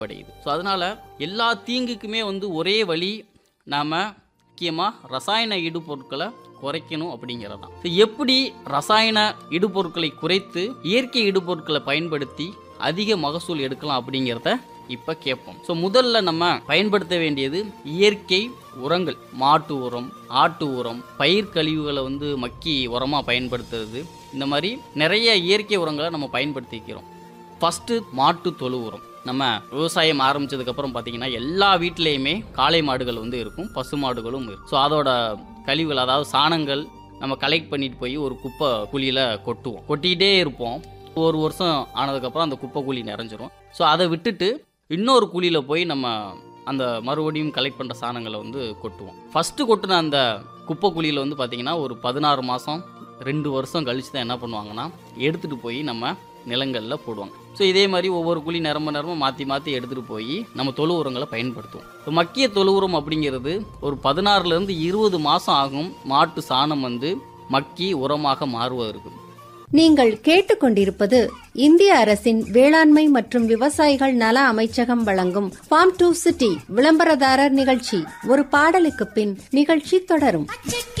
அடையுது ஸோ அதனால் எல்லா தீங்குக்குமே வந்து ஒரே வழி நாம் முக்கியமாக ரசாயன இடுபொருட்களை குறைக்கணும் அப்படிங்கிறது தான் ஸோ எப்படி ரசாயன இடுபொருட்களை குறைத்து இயற்கை இடுபொருட்களை பயன்படுத்தி அதிக மகசூல் எடுக்கலாம் அப்படிங்கிறத இப்போ கேட்போம் ஸோ முதல்ல நம்ம பயன்படுத்த வேண்டியது இயற்கை உரங்கள் மாட்டு உரம் ஆட்டு உரம் பயிர் கழிவுகளை வந்து மக்கி உரமாக பயன்படுத்துறது இந்த மாதிரி நிறைய இயற்கை உரங்களை நம்ம பயன்படுத்திக்கிறோம் ஃபஸ்ட்டு மாட்டு தொழு உரம் நம்ம விவசாயம் ஆரம்பிச்சதுக்கப்புறம் பார்த்தீங்கன்னா எல்லா வீட்லேயுமே காளை மாடுகள் வந்து இருக்கும் பசு மாடுகளும் இருக்கும் ஸோ அதோட கழிவுகள் அதாவது சாணங்கள் நம்ம கலெக்ட் பண்ணிட்டு போய் ஒரு குப்பை குழியில் கொட்டுவோம் கொட்டிக்கிட்டே இருப்போம் ஒரு வருஷம் ஆனதுக்கப்புறம் அந்த குப்பை குழி நிறைஞ்சிரும் ஸோ அதை விட்டுட்டு இன்னொரு குழியில் போய் நம்ம அந்த மறுபடியும் கலெக்ட் பண்ணுற சாணங்களை வந்து கொட்டுவோம் ஃபஸ்ட்டு கொட்டின அந்த குப்பை குழியில் வந்து பார்த்திங்கன்னா ஒரு பதினாறு மாதம் ரெண்டு வருஷம் கழிச்சு தான் என்ன பண்ணுவாங்கன்னா எடுத்துகிட்டு போய் நம்ம நிலங்களில் போடுவாங்க ஸோ இதே மாதிரி ஒவ்வொரு குழி நிரம்ப நிரம்ப மாற்றி மாற்றி எடுத்துகிட்டு போய் நம்ம தொழு உரங்களை பயன்படுத்துவோம் இப்போ மக்கிய தொழு உரம் அப்படிங்கிறது ஒரு பதினாறுலேருந்து இருபது மாதம் ஆகும் மாட்டு சாணம் வந்து மக்கி உரமாக மாறுவதற்கு நீங்கள் கேட்டுக்கொண்டிருப்பது இந்திய அரசின் வேளாண்மை மற்றும் விவசாயிகள் நல அமைச்சகம் வழங்கும் ஃபார்ம் டு சிட்டி விளம்பரதாரர் நிகழ்ச்சி ஒரு பாடலுக்கு பின் நிகழ்ச்சி தொடரும் பச்சைக்கு